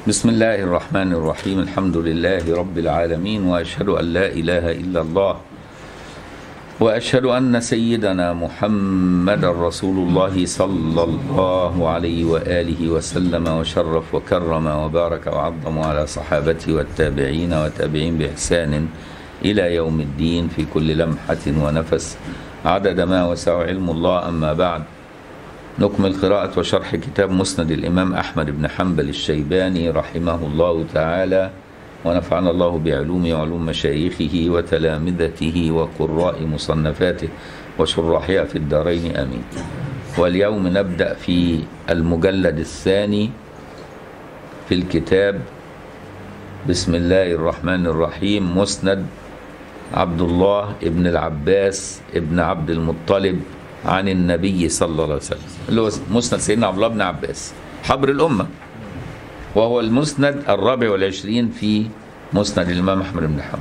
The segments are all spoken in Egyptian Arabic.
بسم الله الرحمن الرحيم الحمد لله رب العالمين واشهد ان لا اله الا الله واشهد ان سيدنا محمد رسول الله صلى الله عليه واله وسلم وشرف وكرم وبارك وعظم على صحابته والتابعين وتابعين باحسان الى يوم الدين في كل لمحه ونفس عدد ما وسع علم الله اما بعد نكمل قراءة وشرح كتاب مسند الإمام أحمد بن حنبل الشيباني رحمه الله تعالى ونفعنا الله بعلوم وعلوم مشايخه وتلامذته وقراء مصنفاته وشراحها في الدارين آمين واليوم نبدأ في المجلد الثاني في الكتاب بسم الله الرحمن الرحيم مسند عبد الله ابن العباس ابن عبد المطلب عن النبي صلى الله عليه وسلم اللي هو مسند سيدنا عبد الله بن عباس حبر الأمة وهو المسند الرابع والعشرين في مسند الإمام أحمد بن حنبل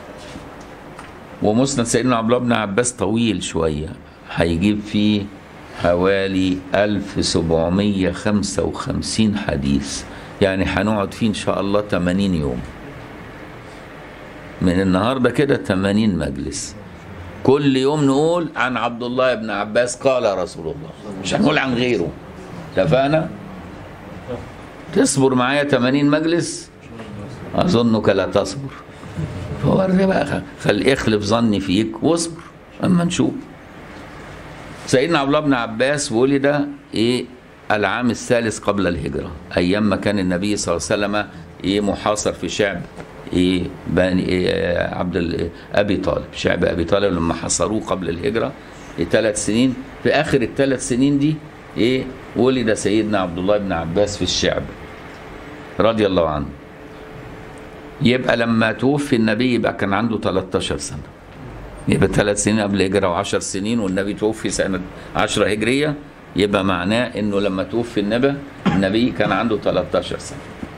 ومسند سيدنا عبد الله بن عباس طويل شوية هيجيب فيه حوالي 1755 حديث يعني هنقعد فيه إن شاء الله 80 يوم من النهارده كده 80 مجلس كل يوم نقول عن عبد الله بن عباس قال رسول الله مش هنقول عن غيره اتفقنا تصبر معايا 80 مجلس اظنك لا تصبر فوري بقى خل اخلف ظني فيك واصبر اما نشوف سيدنا عبد الله بن عباس ولد ايه العام الثالث قبل الهجره ايام ما كان النبي صلى الله عليه وسلم ايه محاصر في شعب ايه بني إيه عبد ابي طالب شعب ابي طالب لما حصروه قبل الهجره إيه ثلاث سنين في اخر الثلاث سنين دي ايه ولد سيدنا عبد الله بن عباس في الشعب رضي الله عنه يبقى لما توفي النبي يبقى كان عنده 13 سنه يبقى ثلاث سنين قبل الهجره و10 سنين والنبي توفي سنه 10 هجريه يبقى معناه انه لما توفي النبي النبي كان عنده 13 سنه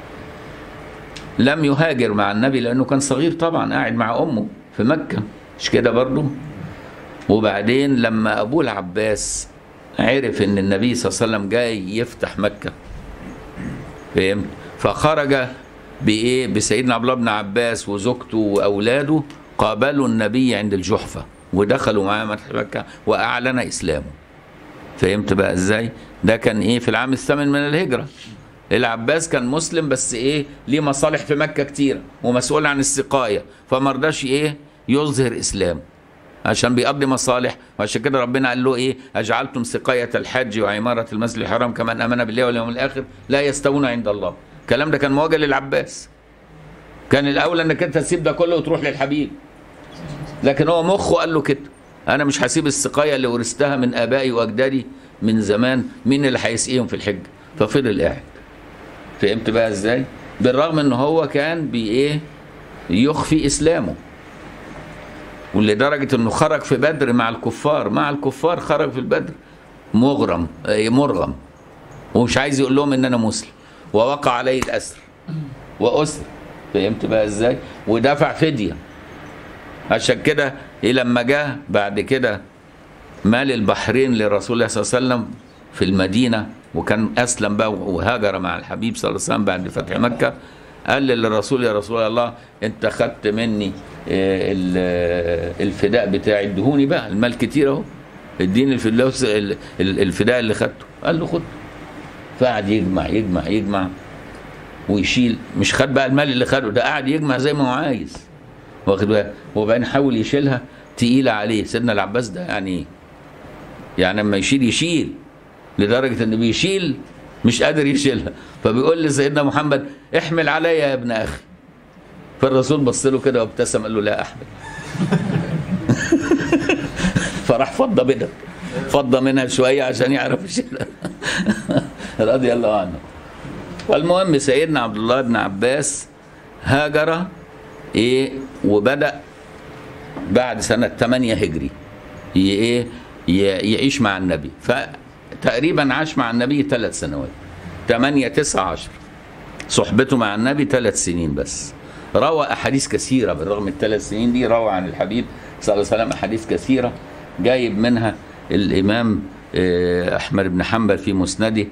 لم يهاجر مع النبي لانه كان صغير طبعا قاعد مع امه في مكه مش كده برضه وبعدين لما ابوه العباس عرف ان النبي صلى الله عليه وسلم جاي يفتح مكه فهمت فخرج بايه بسيدنا عبد الله بن عباس وزوجته واولاده قابلوا النبي عند الجحفه ودخلوا معاه فتح مكه واعلن اسلامه فهمت بقى ازاي ده كان ايه في العام الثامن من الهجره العباس كان مسلم بس ايه ليه مصالح في مكه كتيره ومسؤول عن السقايه فما رضاش ايه يظهر اسلام عشان بيقضي مصالح وعشان كده ربنا قال له ايه اجعلتم سقايه الحج وعماره المسجد الحرام كمن امن بالله واليوم الاخر لا يستوون عند الله الكلام ده كان موجه للعباس كان الاولى انك انت تسيب ده كله وتروح للحبيب لكن هو مخه قال له كده انا مش هسيب السقايه اللي ورثتها من ابائي واجدادي من زمان مين اللي هيسقيهم في الحج ففضل قاعد فهمت بقى ازاي بالرغم ان هو كان بايه يخفي اسلامه ولدرجه انه خرج في بدر مع الكفار مع الكفار خرج في البدر مغرم مرغم ومش عايز يقول لهم ان انا مسلم ووقع عليه الاسر واسر فهمت بقى ازاي ودفع فديه عشان كده إيه لما جه بعد كده مال البحرين لرسول الله صلى الله عليه وسلم في المدينه وكان اسلم بقى وهاجر مع الحبيب صلى الله عليه وسلم بعد فتح مكه قال للرسول يا رسول الله انت خدت مني الفداء بتاعي ادهوني بقى المال كتير اهو اديني الفلوس الفداء اللي خدته قال له خد فقعد يجمع يجمع يجمع ويشيل مش خد بقى المال اللي خده ده قعد يجمع زي ما هو عايز واخد بالك وبعدين حاول يشيلها تقيله عليه سيدنا العباس ده يعني يعني لما يشيل يشيل لدرجة انه بيشيل مش قادر يشيلها فبيقول لسيدنا محمد احمل عليا يا ابن اخي فالرسول بص له كده وابتسم قال له لا احمل فراح فض منها فض منها شوية عشان يعرف يشيلها رضي الله عنه فالمهم سيدنا عبد الله بن عباس هاجر ايه وبدأ بعد سنة 8 هجري ايه يعيش مع النبي ف تقريبا عاش مع النبي ثلاث سنوات ثمانية تسعة عشر صحبته مع النبي ثلاث سنين بس روى أحاديث كثيرة بالرغم من الثلاث سنين دي روى عن الحبيب صلى الله عليه وسلم أحاديث كثيرة جايب منها الإمام آه، احمد بن حنبل في مسنده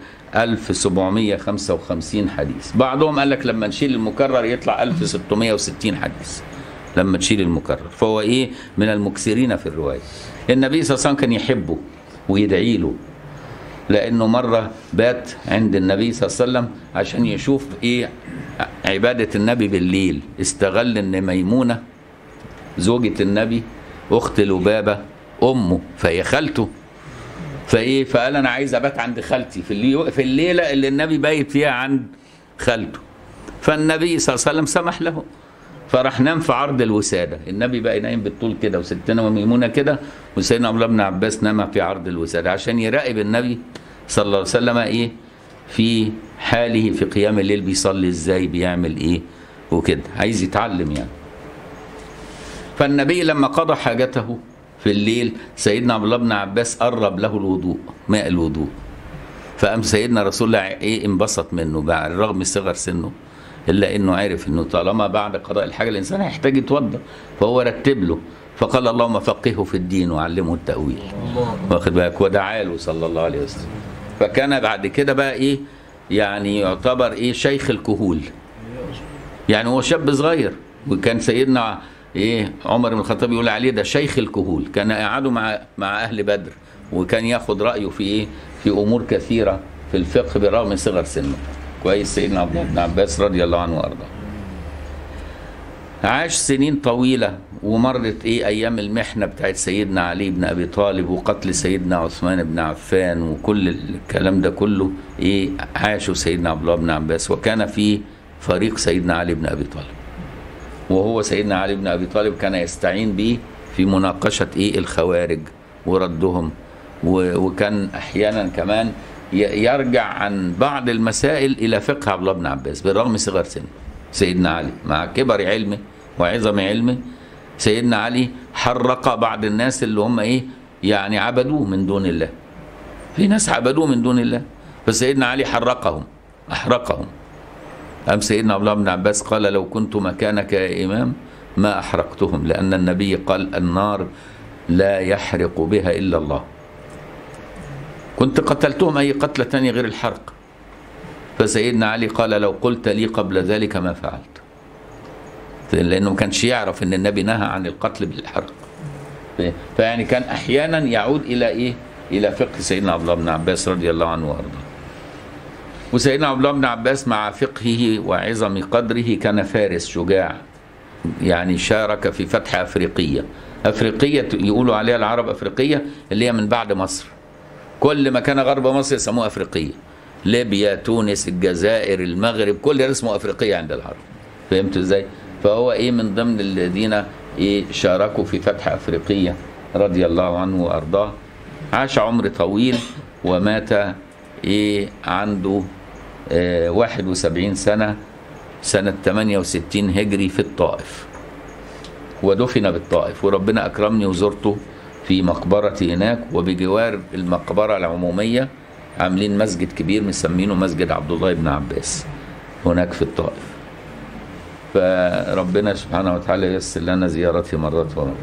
1755 حديث بعضهم قال لك لما نشيل المكرر يطلع 1660 حديث لما تشيل المكرر فهو ايه من المكثرين في الروايه النبي صلى الله عليه وسلم كان يحبه ويدعي له لانه مره بات عند النبي صلى الله عليه وسلم عشان يشوف ايه عباده النبي بالليل استغل ان ميمونه زوجة النبي اخت لبابه امه فهي خالته فايه فقال انا عايز ابات عند خالتي في اللي في الليله اللي النبي بايت فيها عند خالته فالنبي صلى الله عليه وسلم سمح له فراح نام في عرض الوساده النبي بقى نايم بالطول كده وستنا ميمونه كده وسيدنا عبد الله بن عباس نام في عرض الوساده عشان يراقب النبي صلى الله عليه وسلم ايه في حاله في قيام الليل بيصلي ازاي بيعمل ايه وكده عايز يتعلم يعني فالنبي لما قضى حاجته في الليل سيدنا عبد الله بن عباس قرب له الوضوء ماء الوضوء فقام سيدنا رسول الله ايه انبسط منه بقى رغم صغر سنه الا انه عرف انه طالما بعد قضاء الحاجه الانسان هيحتاج يتوضا فهو رتب له فقال اللهم فقهه في الدين وعلمه التاويل واخد بالك ودعا له صلى الله عليه وسلم فكان بعد كده بقى ايه يعني يعتبر ايه شيخ الكهول يعني هو شاب صغير وكان سيدنا ايه عمر بن الخطاب يقول عليه ده شيخ الكهول كان يقعدوا مع مع اهل بدر وكان ياخد رايه في ايه في امور كثيره في الفقه بالرغم من صغر سنه كويس سيدنا عبد الله بن عباس رضي الله عنه وارضاه عاش سنين طويله ومرت ايه ايام المحنه بتاعت سيدنا علي بن ابي طالب وقتل سيدنا عثمان بن عفان وكل الكلام ده كله ايه عاشه سيدنا عبد الله بن عباس وكان في فريق سيدنا علي بن ابي طالب وهو سيدنا علي بن ابي طالب كان يستعين به في مناقشه ايه الخوارج وردهم و- وكان احيانا كمان ي- يرجع عن بعض المسائل الى فقه عبد الله بن عباس بالرغم من صغر سنه سيدنا علي مع كبر علمه وعظم علمه سيدنا علي حرق بعض الناس اللي هم ايه يعني عبدوه من دون الله في ناس عبدوه من دون الله فسيدنا علي حرقهم احرقهم أم سيدنا عبد الله بن عباس قال لو كنت مكانك يا إمام ما أحرقتهم لأن النبي قال النار لا يحرق بها إلا الله كنت قتلتهم أي قتلة تانية غير الحرق فسيدنا علي قال لو قلت لي قبل ذلك ما فعلت لأنه ما كانش يعرف أن النبي نهى عن القتل بالحرق فيعني كان أحيانا يعود إلى إيه إلى فقه سيدنا عبد الله بن عباس رضي الله عنه وأرضاه وسيدنا عبد الله بن عباس مع فقهه وعظم قدره كان فارس شجاع يعني شارك في فتح افريقيه افريقيه يقولوا عليها العرب افريقيه اللي هي من بعد مصر كل ما كان غرب مصر يسموها افريقيه ليبيا تونس الجزائر المغرب كل ده اسمه افريقيه عند العرب فهمتوا ازاي فهو ايه من ضمن الذين ايه شاركوا في فتح افريقيه رضي الله عنه وارضاه عاش عمر طويل ومات ايه عنده آه 71 سنه سنه 68 هجري في الطائف ودفن بالطائف وربنا اكرمني وزرته في مقبرتي هناك وبجوار المقبره العموميه عاملين مسجد كبير مسمينه مسجد عبد الله بن عباس هناك في الطائف فربنا سبحانه وتعالى ييسر لنا زيارته مرات ومرات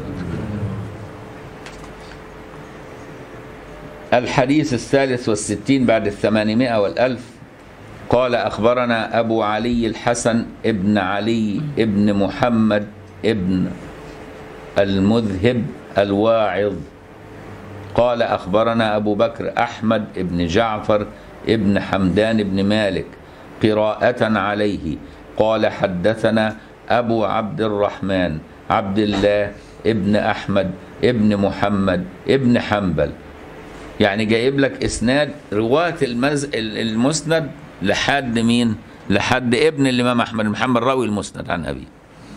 الحديث الثالث والستين بعد الثمانمائة والألف قال أخبرنا أبو علي الحسن ابن علي ابن محمد ابن المذهب الواعظ قال أخبرنا أبو بكر أحمد ابن جعفر ابن حمدان ابن مالك قراءة عليه قال حدثنا أبو عبد الرحمن عبد الله ابن أحمد ابن محمد ابن حنبل يعني جايب لك اسناد رواة المز... المسند لحد مين؟ لحد ابن الامام احمد محمد راوي المسند عن ابيه.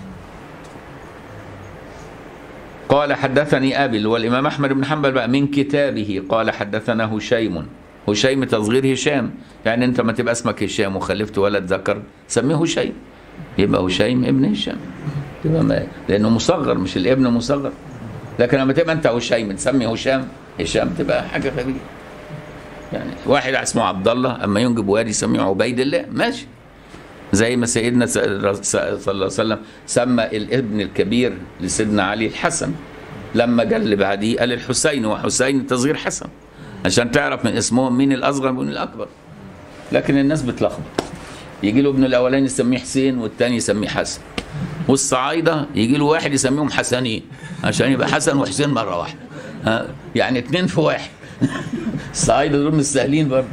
قال حدثني ابي اللي هو الامام احمد بن حنبل بقى من كتابه قال حدثنا هشيم هشيم تصغير هشام يعني انت ما تبقى اسمك هشام وخلفت ولد ذكر سميه هشيم يبقى هشيم ابن هشام تبقى ما... لانه مصغر مش الابن مصغر لكن لما تبقى انت هشيم تسمي هشام هشام تبقى حاجه غريبه يعني واحد اسمه عبد الله اما ينجب وادي يسميه عبيد الله ماشي زي ما سيدنا صلى الله عليه وسلم سمى الابن الكبير لسيدنا علي الحسن لما جاء اللي بعديه قال الحسين وحسين تصغير حسن عشان تعرف من اسمهم مين الاصغر ومين الاكبر لكن الناس بتلخبط يجي له ابن الاولاني يسميه حسين والتاني يسميه حسن والصعايده يجي له واحد يسميهم حسنين عشان يبقى حسن وحسين مره واحده ها، يعني اتنين في واحد الصعايده دول مش سهلين برضه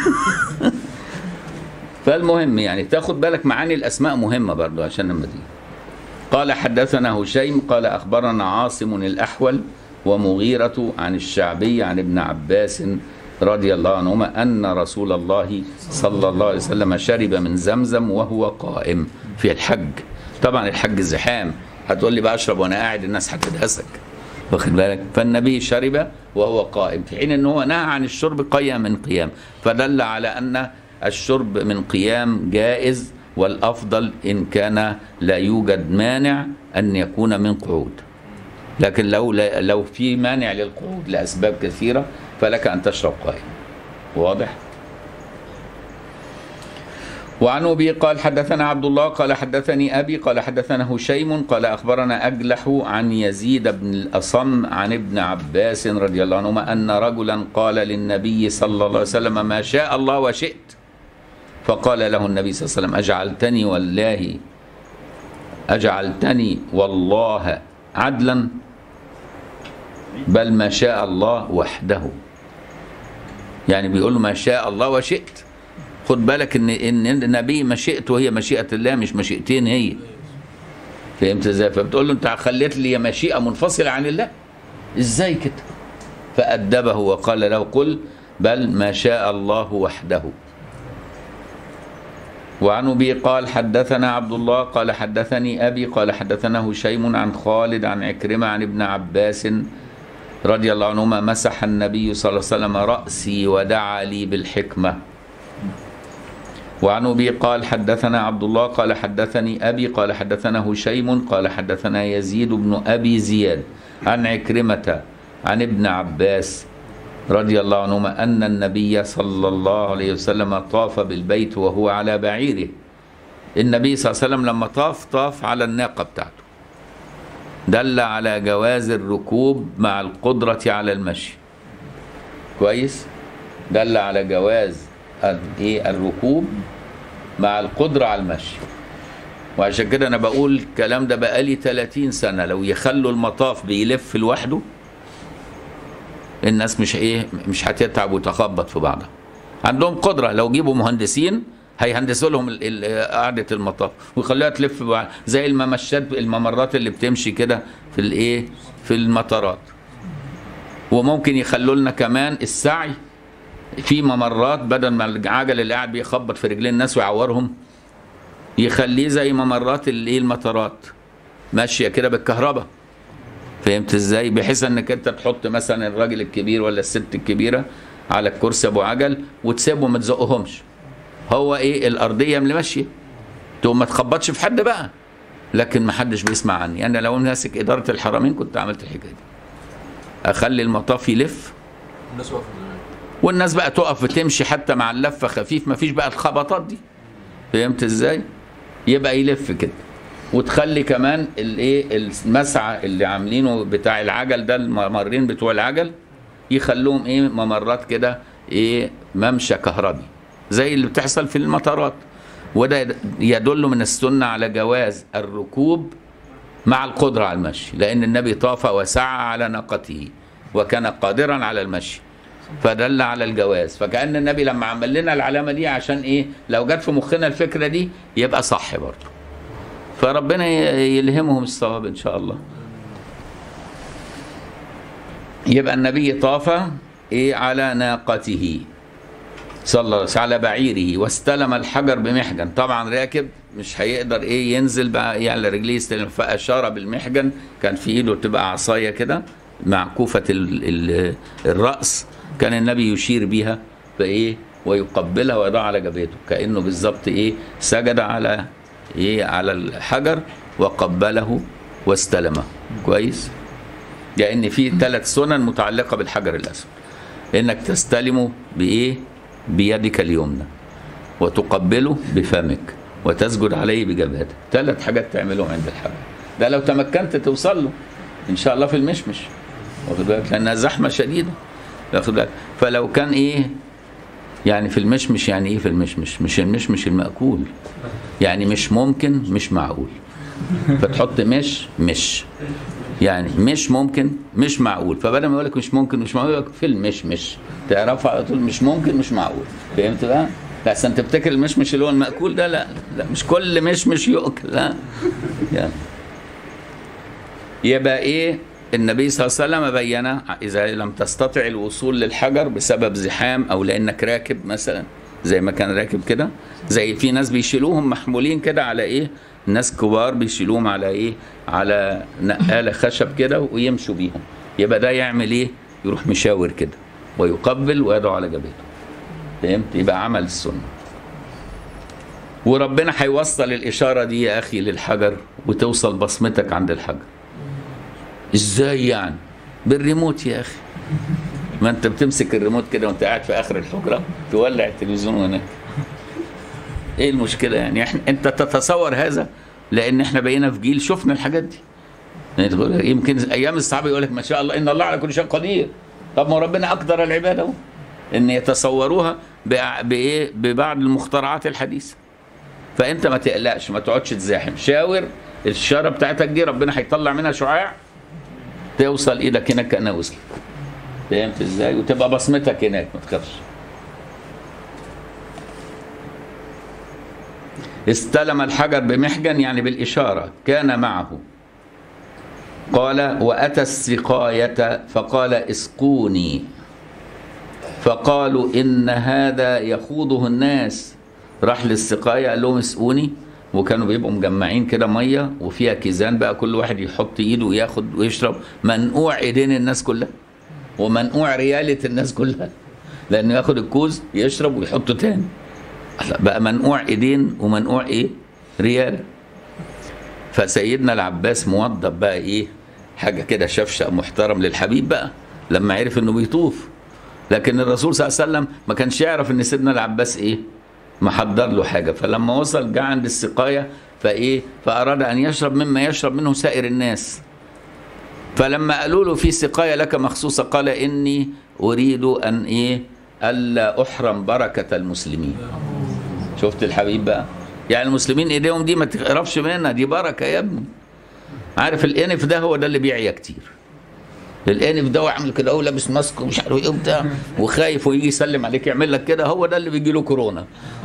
فالمهم يعني تاخد بالك معاني الاسماء مهمه برضه عشان لما تيجي قال حدثنا هشيم قال اخبرنا عاصم الاحول ومغيرة عن الشعبي عن ابن عباس رضي الله عنهما ان رسول الله صلى الله عليه وسلم شرب من زمزم وهو قائم في الحج طبعا الحج زحام هتقول لي بقى اشرب وانا قاعد الناس هتدهسك واخد بالك فالنبي شرب وهو قائم في حين ان هو نهى عن الشرب قيام من قيام فدل على ان الشرب من قيام جائز والافضل ان كان لا يوجد مانع ان يكون من قعود لكن لو لو في مانع للقعود لاسباب كثيره فلك ان تشرب قائم واضح وعن ابي قال حدثنا عبد الله قال حدثني ابي قال حدثنا هشيم قال اخبرنا اجلح عن يزيد بن الاصم عن ابن عباس رضي الله عنهما ان رجلا قال للنبي صلى الله عليه وسلم ما شاء الله وشئت فقال له النبي صلى الله عليه وسلم اجعلتني والله اجعلتني والله عدلا بل ما شاء الله وحده يعني بيقول له ما شاء الله وشئت خد بالك ان ان النبي مشيئته هي مشيئه الله مش مشيئتين هي فهمت ازاي فبتقول له انت خليت لي مشيئه منفصله عن الله ازاي كده فادبه وقال له قل بل ما شاء الله وحده وعن ابي قال حدثنا عبد الله قال حدثني ابي قال حدثنا هشيم عن خالد عن عكرمه عن ابن عباس رضي الله عنهما مسح النبي صلى الله عليه وسلم راسي ودعا لي بالحكمه وعن ابي قال حدثنا عبد الله قال حدثني ابي قال حدثنا هشيم قال حدثنا يزيد بن ابي زياد عن عكرمه عن ابن عباس رضي الله عنهما ان النبي صلى الله عليه وسلم طاف بالبيت وهو على بعيره النبي صلى الله عليه وسلم لما طاف طاف على الناقه بتاعته دل على جواز الركوب مع القدره على المشي كويس دل على جواز ايه الركوب مع القدرة على المشي وعشان كده انا بقول الكلام ده بقالي 30 سنة لو يخلوا المطاف بيلف لوحده الناس مش ايه مش هتتعب وتخبط في بعضها عندهم قدرة لو جيبوا مهندسين هيهندسوا لهم ال- ال- قاعدة المطاف ويخلوها تلف ببعض. زي الممشات الممرات اللي بتمشي كده في الايه في المطارات وممكن يخلوا لنا كمان السعي في ممرات بدل ما العجل اللي قاعد بيخبط في رجلين الناس ويعورهم يخليه زي ممرات الايه المطارات ماشيه كده بالكهرباء فهمت ازاي بحيث انك انت تحط مثلا الراجل الكبير ولا الست الكبيره على الكرسي ابو عجل وتسيبهم ما تزقهمش هو ايه الارضيه اللي ماشيه تقوم ما تخبطش في حد بقى لكن ما حدش بيسمع عني انا لو ماسك اداره الحرمين كنت عملت الحكايه دي اخلي المطاف يلف الناس واقفه زمان والناس بقى تقف وتمشي حتى مع اللفه خفيف مفيش بقى الخبطات دي فهمت ازاي يبقى يلف كده وتخلي كمان الايه المسعى اللي عاملينه بتاع العجل ده الممرين بتوع العجل يخلوهم ايه ممرات كده ايه ممشى كهربي زي اللي بتحصل في المطارات وده يدل من السنه على جواز الركوب مع القدره على المشي لان النبي طاف وسعى على ناقته وكان قادرا على المشي فدل على الجواز فكأن النبي لما عمل لنا العلامة دي عشان ايه لو جت في مخنا الفكرة دي يبقى صح برضه فربنا ي- يلهمهم الصواب ان شاء الله يبقى النبي طاف ايه على ناقته صلى الله عليه وسلم على بعيره واستلم الحجر بمحجن طبعا راكب مش هيقدر ايه ينزل بقى ايه على رجليه يستلم فاشار بالمحجن كان في ايده تبقى عصايه كده معكوفه ال ال الراس كان النبي يشير بيها فايه ويقبلها ويضعها على جبهته كانه بالظبط ايه سجد على ايه على الحجر وقبله واستلمه كويس لان في ثلاث سنن متعلقه بالحجر الاسود انك تستلمه بايه بيدك اليمنى وتقبله بفمك وتسجد عليه بجبهتك ثلاث حاجات تعملهم عند الحجر ده لو تمكنت توصل له ان شاء الله في المشمش واخد بالك لانها زحمه شديده واخد بالك فلو كان ايه يعني في المشمش يعني ايه في المشمش مش المشمش المأكول يعني مش ممكن مش معقول فتحط مش مش يعني مش ممكن مش معقول فبدل ما يقول لك مش ممكن مش معقول يقول لك في المشمش تعرفها على طول مش ممكن مش معقول فهمت بقى؟ لا عشان تفتكر المشمش اللي هو المأكول ده لا لا مش كل مشمش يؤكل لا يعني يبقى ايه النبي صلى الله عليه وسلم بين اذا لم تستطع الوصول للحجر بسبب زحام او لانك راكب مثلا زي ما كان راكب كده زي في ناس بيشيلوهم محمولين كده على ايه ناس كبار بيشيلوهم على ايه على نقاله خشب كده ويمشوا بيهم يبقى ده يعمل ايه يروح مشاور كده ويقبل ويدعو على جبهته فهمت يبقى عمل السنه وربنا هيوصل الاشاره دي يا اخي للحجر وتوصل بصمتك عند الحجر ازاي يعني بالريموت يا اخي ما انت بتمسك الريموت كده وانت قاعد في اخر الحجره تولع التلفزيون هناك ايه المشكله يعني احنا انت تتصور هذا لان احنا بقينا في جيل شفنا الحاجات دي يعني تقول يمكن ايام الصحابه يقول لك ما شاء الله ان الله على كل شيء قدير طب ما ربنا اقدر العباد اهو ان يتصوروها بأ- بايه ببعض المخترعات الحديثه فانت ما تقلقش ما تقعدش تزاحم شاور الشاره بتاعتك دي ربنا هيطلع منها شعاع توصل ايدك هناك كانها وصلت فهمت ازاي وتبقى بصمتك هناك ما تخافش استلم الحجر بمحجن يعني بالإشارة كان معه قال وأتى السقاية فقال اسقوني فقالوا إن هذا يخوضه الناس راح للسقاية قال لهم اسقوني وكانوا بيبقوا مجمعين كده مية وفيها كيزان بقى كل واحد يحط ايده وياخد ويشرب منقوع ايدين الناس كلها ومنقوع ريالة الناس كلها لانه ياخد الكوز يشرب ويحطه تاني بقى منقوع ايدين ومنقوع ايه ريال فسيدنا العباس موظف بقى ايه حاجه كده شفشق محترم للحبيب بقى لما عرف انه بيطوف لكن الرسول صلى الله عليه وسلم ما كانش يعرف ان سيدنا العباس ايه محضر له حاجه فلما وصل جه عند السقايه فايه فاراد ان يشرب مما يشرب منه سائر الناس فلما قالوا له في سقايه لك مخصوصه قال اني اريد ان ايه الا احرم بركه المسلمين شفت الحبيب بقى يعني المسلمين ايديهم دي ما تقربش منها دي بركه يا ابني عارف الانف ده هو ده اللي بيعيا كتير الانف ده وعامل كده هو لابس ماسك ومش عارف ايه وبتاع وخايف ويجي يسلم عليك يعمل لك كده هو ده اللي بيجي له كورونا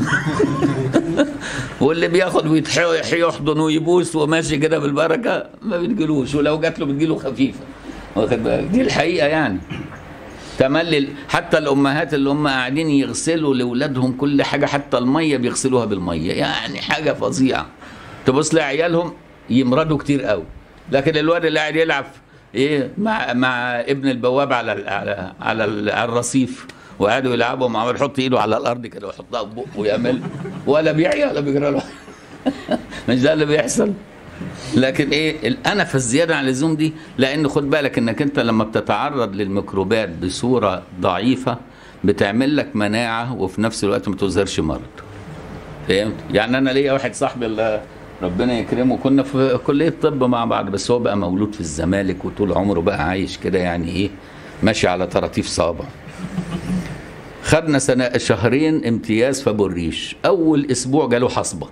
واللي بياخد ويحضن ويبوس وماشي كده بالبركه ما بتجيلوش ولو جات له بتجيله خفيفه واخد بالك دي الحقيقه يعني تملي حتى الامهات اللي هم قاعدين يغسلوا لاولادهم كل حاجه حتى الميه بيغسلوها بالميه يعني حاجه فظيعه تبص لعيالهم يمرضوا كتير قوي لكن الواد اللي قاعد يلعب ايه مع مع ابن البواب على ال على على, ال على الرصيف وقعدوا يلعبوا مع يحط ايده على الارض كده ويحطها في بقه ويعمل ولا بيعيا ولا بيجرى له مش ده اللي بيحصل لكن ايه الانف الزياده عن اللزوم دي لان خد بالك انك انت لما بتتعرض للميكروبات بصوره ضعيفه بتعمل لك مناعه وفي نفس الوقت ما تظهرش مرض فهمت يعني انا ليا واحد صاحبي الله ربنا يكرمه كنا في كليه طب مع بعض بس هو بقى مولود في الزمالك وطول عمره بقى عايش كده يعني ايه ماشي على طراطيف صابع خدنا سنة شهرين امتياز في ابو الريش اول اسبوع جاله حصبه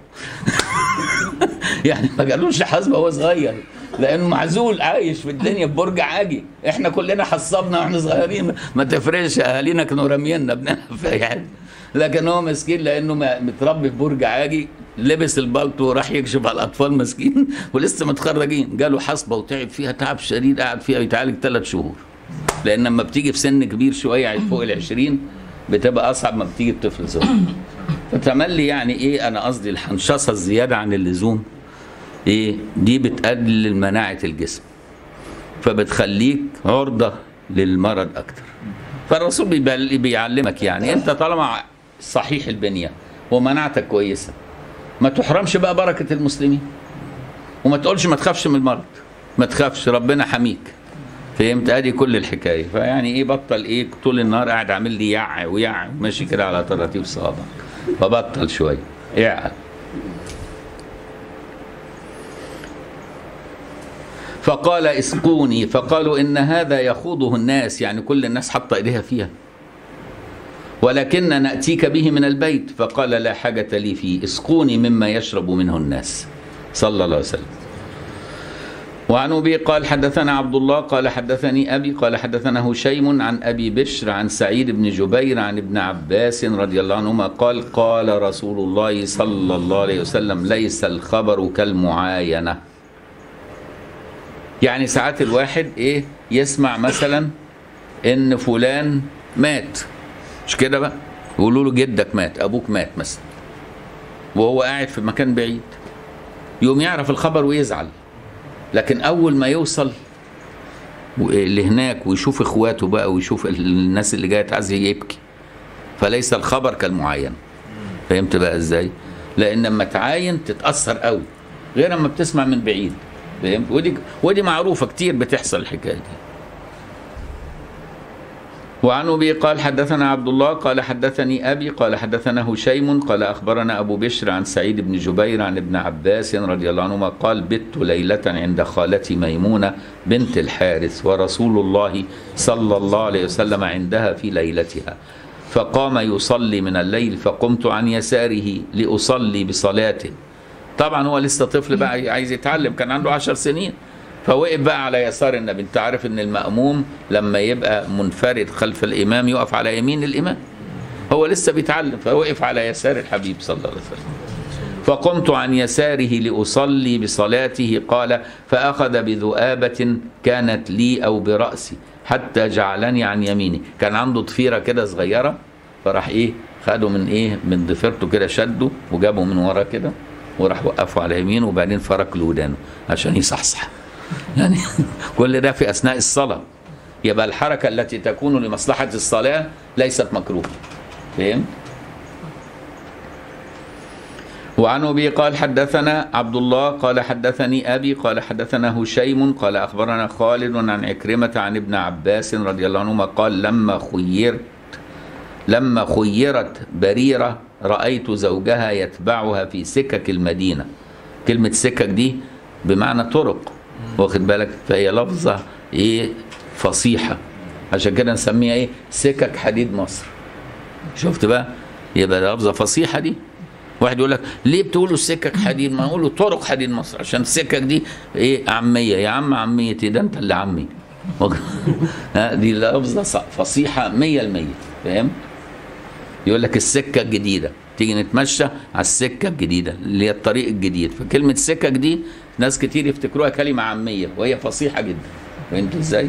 يعني ما جالوش حصبه وهو صغير لانه معزول عايش في الدنيا في برج عاجي احنا كلنا حصبنا واحنا صغيرين ما تفرقش اهالينا كانوا رامينا بنلعب في اي حاجه لكن هو مسكين لانه متربي في برج عاجي لبس البلطو وراح يكشف على الاطفال مسكين ولسه متخرجين جاله حصبه وتعب فيها تعب شديد قعد فيها يتعالج ثلاث شهور لان لما بتيجي في سن كبير شويه فوق ال 20 بتبقى اصعب ما بتيجي الطفل صغير فتملي يعني ايه انا قصدي الحنشصه الزياده عن اللزوم ايه دي بتقلل مناعه الجسم فبتخليك عرضه للمرض اكتر فالرسول بيعلمك يعني انت طالما صحيح البنيه ومناعتك كويسه ما تحرمش بقى بركه المسلمين وما تقولش ما تخافش من المرض ما تخافش ربنا حميك فهمت ادي كل الحكايه فيعني ايه بطل ايه طول النهار قاعد عامل لي يع ويع ماشي كده على طراطيف صوابع فبطل شويه اعقل فقال اسقوني فقالوا إن هذا يخوضه الناس يعني كل الناس حط إيديها فيها ولكن نأتيك به من البيت فقال لا حاجة لي فيه اسقوني مما يشرب منه الناس صلى الله عليه وسلم وعن أبي قال حدثنا عبد الله قال حدثني أبي قال حدثنا هشيم عن أبي بشر عن سعيد بن جبير عن ابن عباس رضي الله عنهما قال قال رسول الله صلى الله عليه وسلم ليس الخبر كالمعاينة يعني ساعات الواحد إيه يسمع مثلا إن فلان مات مش كده بقى يقولوا له جدك مات أبوك مات مثلا وهو قاعد في مكان بعيد يقوم يعرف الخبر ويزعل لكن اول ما يوصل لهناك ويشوف اخواته بقى ويشوف الناس اللي جايه تعزي يبكي فليس الخبر كالمعاين فهمت بقى ازاي لان لما تعاين تتاثر قوي غير اما بتسمع من بعيد فهمت ودي ودي معروفه كتير بتحصل الحكايه دي وعن ابي قال حدثنا عبد الله قال حدثني ابي قال حدثنا هشيم قال اخبرنا ابو بشر عن سعيد بن جبير عن ابن عباس رضي الله عنهما قال بت ليله عند خالتي ميمونه بنت الحارث ورسول الله صلى الله عليه وسلم عندها في ليلتها فقام يصلي من الليل فقمت عن يساره لاصلي بصلاته طبعا هو لسه طفل بقى عايز يتعلم كان عنده عشر سنين فوقف بقى على يسار النبي انت عارف ان المأموم لما يبقى منفرد خلف الامام يقف على يمين الامام هو لسه بيتعلم فوقف على يسار الحبيب صلى الله عليه وسلم فقمت عن يساره لأصلي بصلاته قال فأخذ بذؤابة كانت لي أو برأسي حتى جعلني عن يميني كان عنده ضفيرة كده صغيرة فراح إيه خده من إيه من ضفيرته كده شده وجابه من ورا كده وراح وقفه على يمينه وبعدين فرك له ودانه عشان يصحصح يعني كل ده في اثناء الصلاه يبقى الحركه التي تكون لمصلحه الصلاه ليست مكروهه فهمت وعن ابي قال حدثنا عبد الله قال حدثني ابي قال حدثنا هشيم قال اخبرنا خالد عن عكرمه عن ابن عباس رضي الله عنهما قال لما خيرت لما خيرت بريره رايت زوجها يتبعها في سكك المدينه كلمه سكك دي بمعنى طرق واخد بالك فهي لفظة ايه فصيحة عشان كده نسميها ايه سكك حديد مصر شفت بقى يبقى لفظة فصيحة دي واحد يقول لك ليه بتقولوا سكك حديد ما نقولوا طرق حديد مصر عشان السكك دي ايه عامية يا عم عامية ايه ده انت اللي عمي دي لفظة فصيحة مية المية فاهم يقول لك السكة الجديدة تيجي نتمشى على السكة الجديدة اللي هي الطريق الجديد فكلمة سكك دي ناس كتير يفتكروها كلمة عامية وهي فصيحة جدا فهمت ازاي؟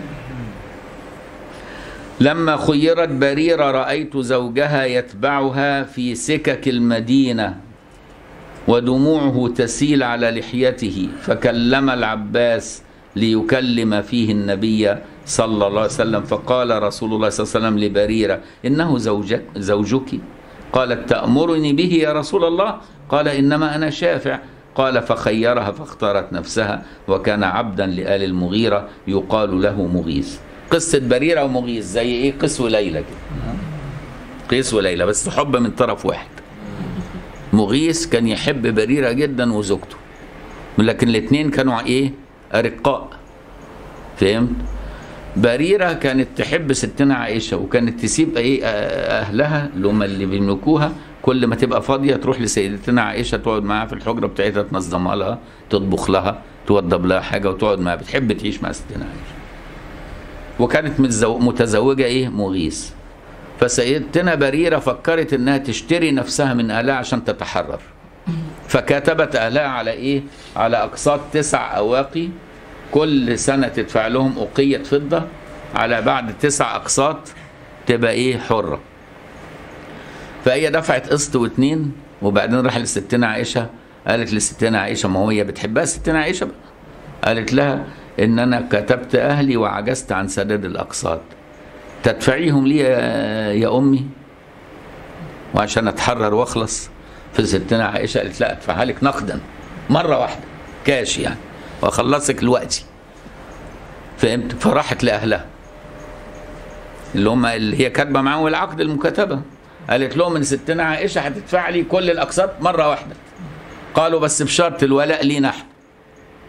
لما خيرت بريرة رأيت زوجها يتبعها في سكك المدينة ودموعه تسيل على لحيته فكلم العباس ليكلم فيه النبي صلى الله عليه وسلم فقال رسول الله صلى الله عليه وسلم لبريرة إنه زوجك, زوجك قالت تأمرني به يا رسول الله قال إنما أنا شافع قال فخيرها فاختارت نفسها وكان عبدا لآل المغيرة يقال له مغيث قصة بريرة ومغيث زي إيه قيس وليلى كده قيس وليلى بس حب من طرف واحد مغيث كان يحب بريرة جدا وزوجته لكن الاثنين كانوا إيه أرقاء فهمت بريرة كانت تحب ستنا عائشة وكانت تسيب ايه اهلها اللي هم اللي بيملكوها كل ما تبقى فاضية تروح لسيدتنا عائشة تقعد معاها في الحجرة بتاعتها تنظمها لها تطبخ لها توضب لها حاجة وتقعد معاها بتحب تعيش مع ستنا عائشة وكانت متزوجة ايه مغيث فسيدتنا بريرة فكرت انها تشتري نفسها من اهلها عشان تتحرر فكتبت اهلها على ايه على اقساط تسع اواقي كل سنة تدفع لهم أقية فضة على بعد تسع أقساط تبقى إيه حرة فهي دفعت قسط واتنين وبعدين راح لستنا عائشة قالت لستنا عائشة ما هي بتحبها ستنا عائشة بقى قالت لها إن أنا كتبت أهلي وعجزت عن سداد الأقساط تدفعيهم لي يا أمي وعشان أتحرر وأخلص فستنا عائشة قالت لا أدفعها لك نقدا مرة واحدة كاش يعني واخلصك دلوقتي فهمت فراحت لاهلها اللي هم اللي هي كاتبه معاهم العقد المكاتبه قالت لهم ان ستنا عائشه هتدفع لي كل الاقساط مره واحده قالوا بس بشرط الولاء لينا احنا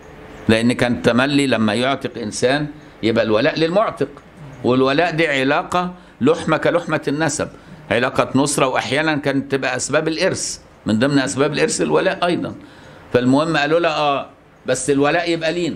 لان كان تملي لما يعتق انسان يبقى الولاء للمعتق والولاء دي علاقه لحمه كلحمه النسب علاقه نصره واحيانا كانت تبقى اسباب الارث من ضمن اسباب الارث الولاء ايضا فالمهم قالوا لها اه بس الولاء يبقى لينا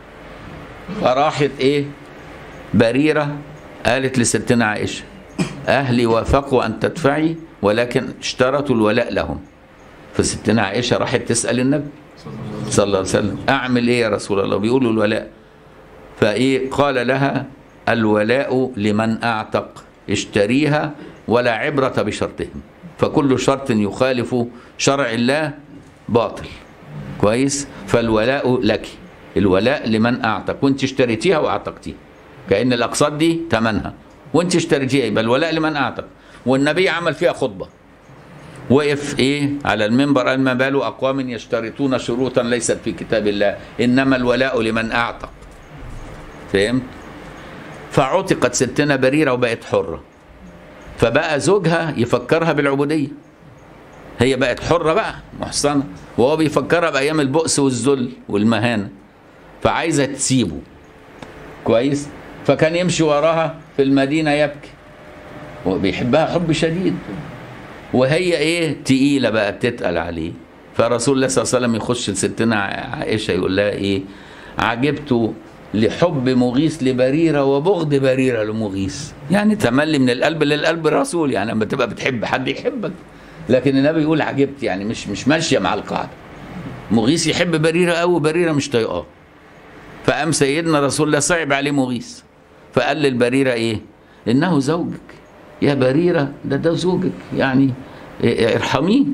فراحت ايه بريره قالت لستنا عائشه اهلي وافقوا ان تدفعي ولكن اشترطوا الولاء لهم فستنا عائشه راحت تسال النبي صلى الله عليه وسلم اعمل ايه يا رسول الله بيقولوا الولاء فايه قال لها الولاء لمن اعتق اشتريها ولا عبره بشرطهم فكل شرط يخالف شرع الله باطل كويس فالولاء لك الولاء لمن اعتق وانت اشتريتيها واعتقتيها كان الاقساط دي ثمنها وانت اشتريتيها يبقى الولاء لمن اعتق والنبي عمل فيها خطبه وقف ايه على المنبر قال ما بال اقوام يشترطون شروطا ليست في كتاب الله انما الولاء لمن اعتق فهمت فعتقت ستنا بريره وبقت حره فبقى زوجها يفكرها بالعبوديه هي بقت حره بقى محصنه وهو بيفكرها بايام البؤس والذل والمهانه فعايزه تسيبه كويس فكان يمشي وراها في المدينه يبكي وبيحبها حب شديد وهي ايه تقيله بقى بتتقل عليه فرسول الله صلى الله عليه وسلم يخش لستنا عائشه يقول لها ايه عجبت لحب مغيث لبريره وبغض بريره لمغيث يعني تملي من القلب للقلب الرسول يعني لما تبقى بتحب حد يحبك لكن النبي يقول عجبت يعني مش مش ماشيه مع القاعده مغيث يحب بريره قوي بريره مش طايقاه فقام سيدنا رسول الله صعب عليه مغيث فقال للبريره ايه انه زوجك يا بريره ده ده زوجك يعني ارحميه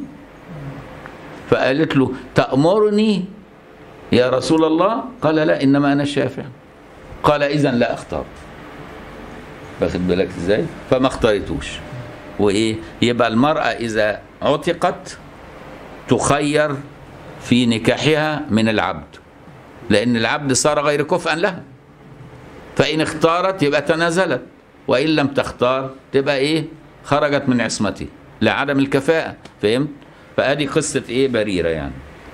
فقالت له تأمرني يا رسول الله قال لا إنما أنا شافع قال إذا لا أختار واخد بالك إزاي فما اختارتوش وإيه يبقى المرأة إذا عتقت تخير في نكاحها من العبد لأن العبد صار غير كفءا لها فإن اختارت يبقى تنازلت وإن لم تختار تبقى إيه خرجت من عصمته لعدم الكفاءة فهمت فادي قصه ايه بريره يعني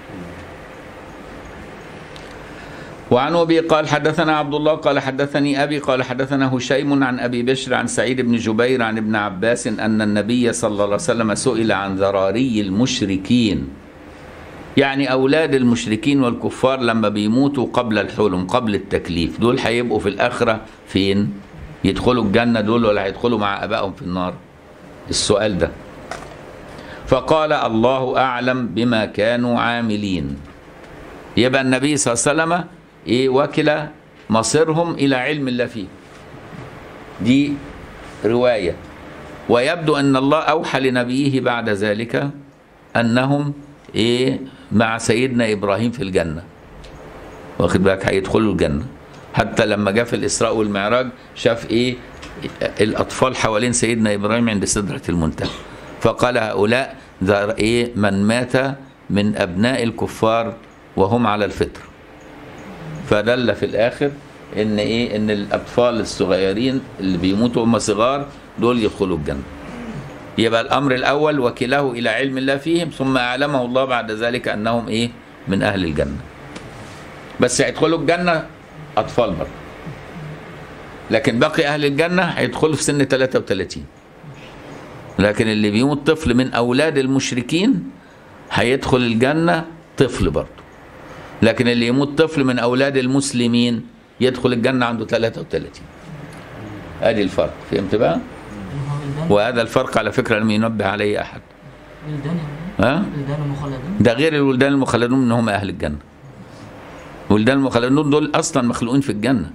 وعن ابي قال حدثنا عبد الله قال حدثني ابي قال حدثنا هشيم عن ابي بشر عن سعيد بن جبير عن ابن عباس ان النبي صلى الله عليه وسلم سئل عن ذراري المشركين يعني اولاد المشركين والكفار لما بيموتوا قبل الحلم قبل التكليف دول هيبقوا في الاخره فين يدخلوا الجنه دول ولا هيدخلوا مع ابائهم في النار السؤال ده فقال الله اعلم بما كانوا عاملين يبقى النبي صلى الله عليه وسلم ايه وكل مصيرهم الى علم الله فيه دي روايه ويبدو ان الله اوحى لنبيه بعد ذلك انهم ايه مع سيدنا ابراهيم في الجنه واخد بالك هيدخلوا الجنه حتى لما جاء في الاسراء والمعراج شاف ايه الاطفال حوالين سيدنا ابراهيم عند سدره المنتهى فقال هؤلاء ذا ايه من مات من ابناء الكفار وهم على الفطر فدل في الاخر ان ايه ان الاطفال الصغيرين اللي بيموتوا هم صغار دول يدخلوا الجنه يبقى الامر الاول وكله الى علم الله فيهم ثم اعلمه الله بعد ذلك انهم ايه من اهل الجنه بس هيدخلوا الجنه اطفال برضه لكن باقي اهل الجنه هيدخلوا في سن 33 لكن اللي بيموت طفل من اولاد المشركين هيدخل الجنه طفل برضه لكن اللي يموت طفل من اولاد المسلمين يدخل الجنه عنده 33 ادي الفرق فهمت بقى وهذا الفرق على فكره لم ينبه عليه احد ولدان ها ولدان المخلدين ده غير الولدان المخلدون ان هم اهل الجنه الولدان المخلدون دول اصلا مخلوقين في الجنه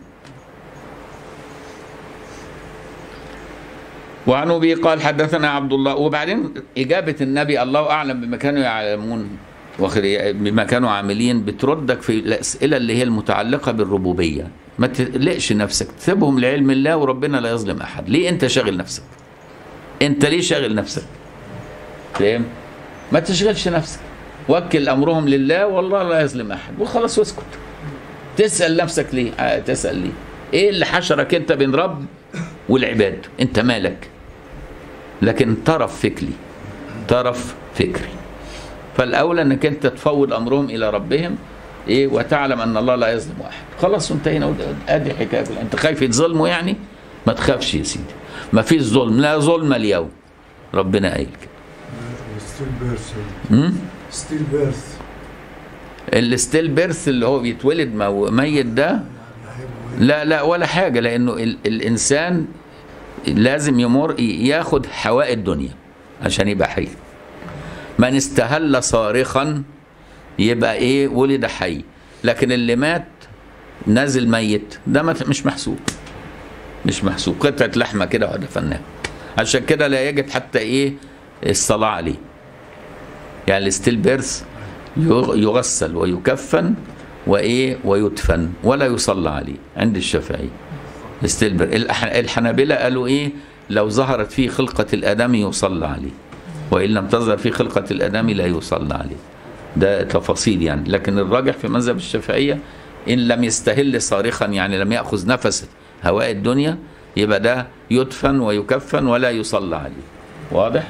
وعن ابي قال حدثنا عبد الله وبعدين اجابه النبي الله اعلم بما كانوا يعلمون واخد بما كانوا عاملين بتردك في الاسئله اللي هي المتعلقه بالربوبيه ما تقلقش نفسك سيبهم لعلم الله وربنا لا يظلم احد ليه انت شاغل نفسك انت ليه شاغل نفسك فاهم ما تشغلش نفسك وكل امرهم لله والله لا يظلم احد وخلاص واسكت تسال نفسك ليه آه تسال ليه ايه اللي حشرك انت بين رب والعباد انت مالك لكن طرف فكري طرف فكري فالاولى انك انت تفوض امرهم الى ربهم ايه وتعلم ان الله لا يظلم احد خلاص انتهينا ادي حكايه كلها. انت خايف يتظلموا يعني ما تخافش يا سيدي ما فيش ظلم لا ظلم اليوم ربنا قايل كده ستيل بيرث أمم؟ ستيل بيرث الستيل بيرث اللي هو بيتولد مو- ميت ده لا لا ولا حاجة لأنه ال الإنسان لازم يمر ياخد حواء الدنيا عشان يبقى حي من استهل صارخا يبقى ايه ولد حي لكن اللي مات نازل ميت ده ما- مش محسوب مش محسوب قطعة لحمة كده ودفناها عشان كده لا يجب حتى ايه الصلاة عليه يعني الستيل بيرث يغ- يغسل ويكفن وايه ويدفن ولا يصلى عليه عند الشافعي الستيل الح- الحنابلة قالوا ايه لو ظهرت فيه خلقة الآدمي يصلى عليه وإن لم تظهر فيه خلقة الآدمي لا يصلى عليه ده تفاصيل يعني لكن الراجح في مذهب الشافعية إن لم يستهل صارخا يعني لم يأخذ نفس هواء الدنيا يبقى ده يدفن ويكفن ولا يصلى عليه واضح؟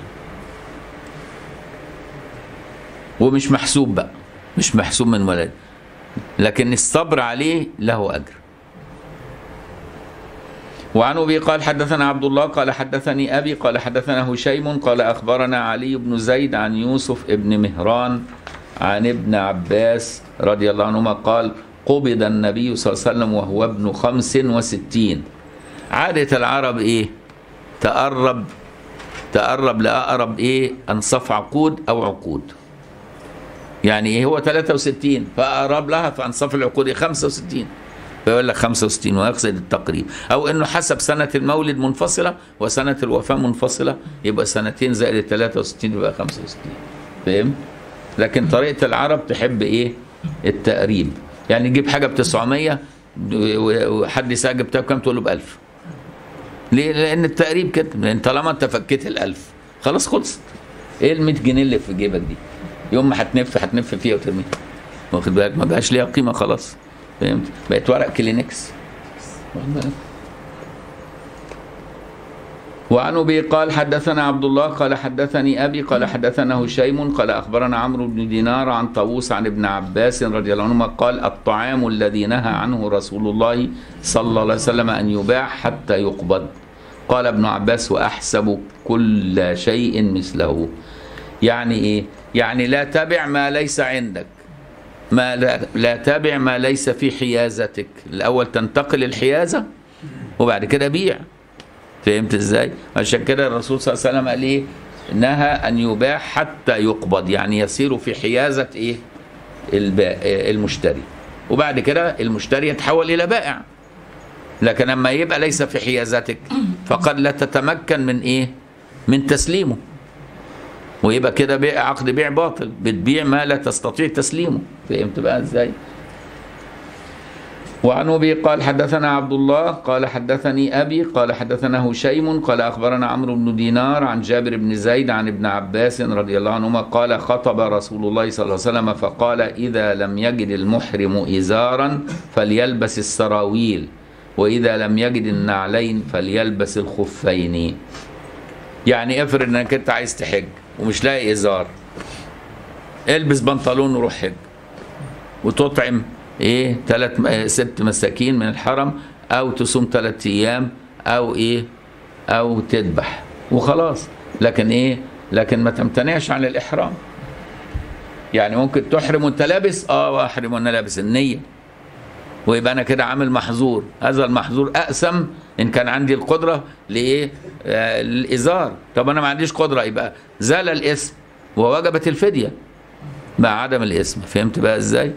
ومش محسوب بقى مش محسوب من ولد لكن الصبر عليه له أجر وعن ابي قال حدثنا عبد الله قال حدثني ابي قال حدثنا هشيم قال اخبرنا علي بن زيد عن يوسف ابن مهران عن ابن عباس رضي الله عنهما قال قبض النبي صلى الله عليه وسلم وهو ابن خمس وستين عادة العرب ايه تقرب تقرب لأقرب ايه أنصاف عقود أو عقود يعني ايه هو 63 فأقرب لها في أنصاف العقود إيه 65 فيقول لك 65 ويقصد التقريب او انه حسب سنه المولد منفصله وسنه الوفاه منفصله يبقى سنتين زائد ال 63 يبقى 65 فاهم؟ لكن طريقه العرب تحب ايه؟ التقريب يعني تجيب حاجه ب 900 وحد يسال جبتها بكام تقول له ب 1000 ليه؟ لان التقريب كده لان طالما انت فكيت ال 1000 خلاص خلصت ايه ال 100 جنيه اللي في جيبك دي؟ يوم ما هتنف هتنف فيها وترميها واخد بالك ما بقاش ليها قيمه خلاص فهمت بقت ورق كلينكس واخد بالك؟ وعن ابي قال حدثنا عبد الله قال حدثني ابي قال حدثنا هشيم قال اخبرنا عمرو بن دينار عن طاووس عن ابن عباس رضي الله عنهما قال الطعام الذي نهى عنه رسول الله صلى الله عليه وسلم ان يباع حتى يقبض قال ابن عباس واحسب كل شيء مثله يعني ايه يعني لا تبع ما ليس عندك ما لا, لا تابع ما ليس في حيازتك الاول تنتقل الحيازه وبعد كده بيع فهمت ازاي عشان كده الرسول صلى الله عليه وسلم قال ايه نهى ان يباع حتى يقبض يعني يصير في حيازه ايه البا... المشتري وبعد كده المشتري يتحول الى بائع لكن لما يبقى ليس في حيازتك فقد لا تتمكن من ايه من تسليمه ويبقى كده بيع عقد بيع باطل بتبيع ما لا تستطيع تسليمه فهمت بقى ازاي وعن ابي قال حدثنا عبد الله قال حدثني ابي قال حدثنا هشيم قال اخبرنا عمرو بن دينار عن جابر بن زيد عن ابن عباس رضي الله عنهما قال خطب رسول الله صلى الله عليه وسلم فقال اذا لم يجد المحرم ازارا فليلبس السراويل واذا لم يجد النعلين فليلبس الخفين يعني افرض انك انت عايز تحج ومش لاقي ازار البس بنطلون وروح حج وتطعم ايه ثلاث ست مساكين من الحرم او تصوم ثلاث ايام او ايه او تذبح وخلاص لكن ايه لكن ما تمتنعش عن الاحرام يعني ممكن تحرم وانت لابس اه واحرم وانا لابس النيه ويبقى انا كده عامل محظور هذا المحظور اقسم ان كان عندي القدره لايه آه الازار طب انا ما عنديش قدره يبقى زال الاسم ووجبت الفديه مع عدم الاسم فهمت بقى ازاي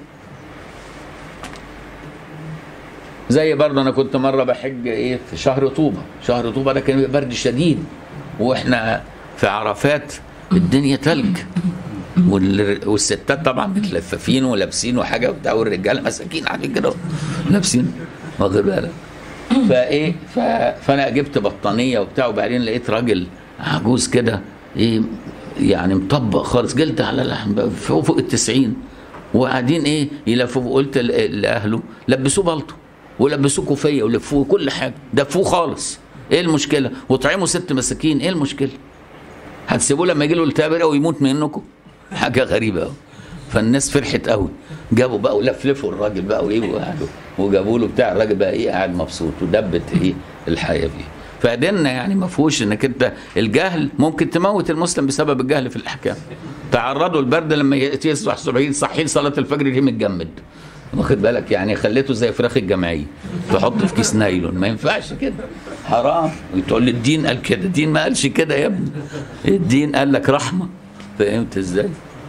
زي برضه انا كنت مره بحج ايه في شهر طوبه شهر طوبه ده كان بيبقى برد شديد واحنا في عرفات الدنيا تلج وال- والستات طبعا متلففين ولابسين وحاجه وبتاع والرجاله مساكين قاعدين كده لابسين واخد بالك فايه ف... فانا جبت بطانيه وبتاع وبعدين لقيت راجل عجوز كده ايه يعني مطبق خالص جلد على لحم فوق فوق التسعين وقاعدين ايه يلفوا قلت ل- لاهله لبسوه بلطو ولبسوه كوفيه ولفوه كل حاجه دفوه خالص ايه المشكله وطعموا ست مساكين ايه المشكله هتسيبوه لما يجي له التهاب رئوي ويموت منكم حاجه غريبه قوي فالناس فرحت قوي جابوا بقى ولفلفوا الراجل بقى وايه وقعدوا وجابوا له بتاع الراجل بقى ايه قاعد مبسوط ودبت ايه الحياه فيه فديننا يعني ما فيهوش انك انت الجهل ممكن تموت المسلم بسبب الجهل في الاحكام تعرضوا البرد لما ياتي يصبح الصبح صحين صلاه الفجر يجي متجمد واخد بالك يعني خليته زي فراخ الجمعيه تحط في كيس نايلون ما ينفعش كده حرام وتقول لي الدين قال كده الدين ما قالش كده يا ابني الدين قال لك رحمه فهمت ازاي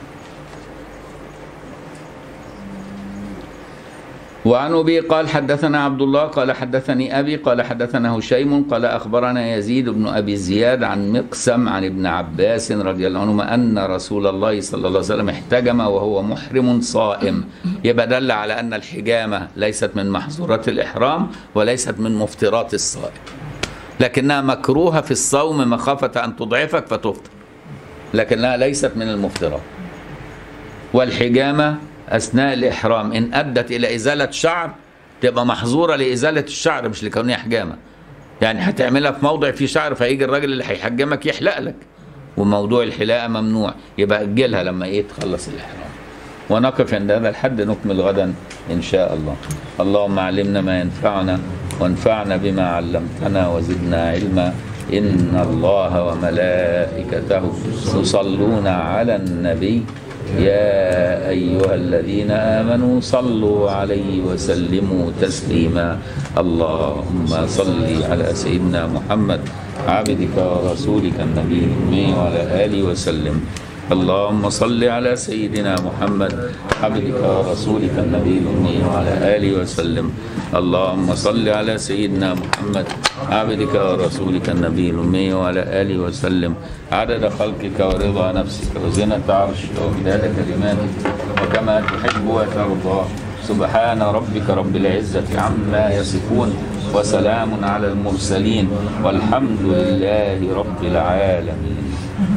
وعن ابي قال حدثنا عبد الله قال حدثني ابي قال حدثنا هشيم قال اخبرنا يزيد بن ابي زياد عن مقسم عن ابن عباس رضي الله عنهما ان رسول الله صلى الله عليه وسلم احتجم وهو محرم صائم يبقى دل على ان الحجامه ليست من محظورات الاحرام وليست من مفطرات الصائم لكنها مكروهه في الصوم مخافه ان تضعفك فتفطر لكنها ليست من المفطرات والحجامة أثناء الإحرام إن أدت إلى إزالة شعر تبقى محظورة لإزالة الشعر مش لكونها حجامة يعني هتعملها في موضع فيه شعر فيجي الراجل اللي هيحجمك يحلق لك وموضوع الحلاقة ممنوع يبقى أجلها لما إيه تخلص الإحرام ونقف عند هذا الحد نكمل غدا إن شاء الله اللهم علمنا ما ينفعنا وانفعنا بما علمتنا وزدنا علما إن الله وملائكته يصلون على النبي يا أيها الذين آمنوا صلوا عليه وسلموا تسليما اللهم صل على سيدنا محمد عبدك ورسولك النبي الأمي وعلى آله وسلم اللهم صل على سيدنا محمد عبدك ورسولك النبي الأمي وعلى آله وسلم اللهم صل على سيدنا محمد عبدك ورسولك النبي الأمي وعلى آله وسلم عدد خلقك ورضا نفسك وزنة عرشك ومداد كلماتك وكما تحب وترضى سبحان ربك رب العزة عما يصفون وسلام على المرسلين والحمد لله رب العالمين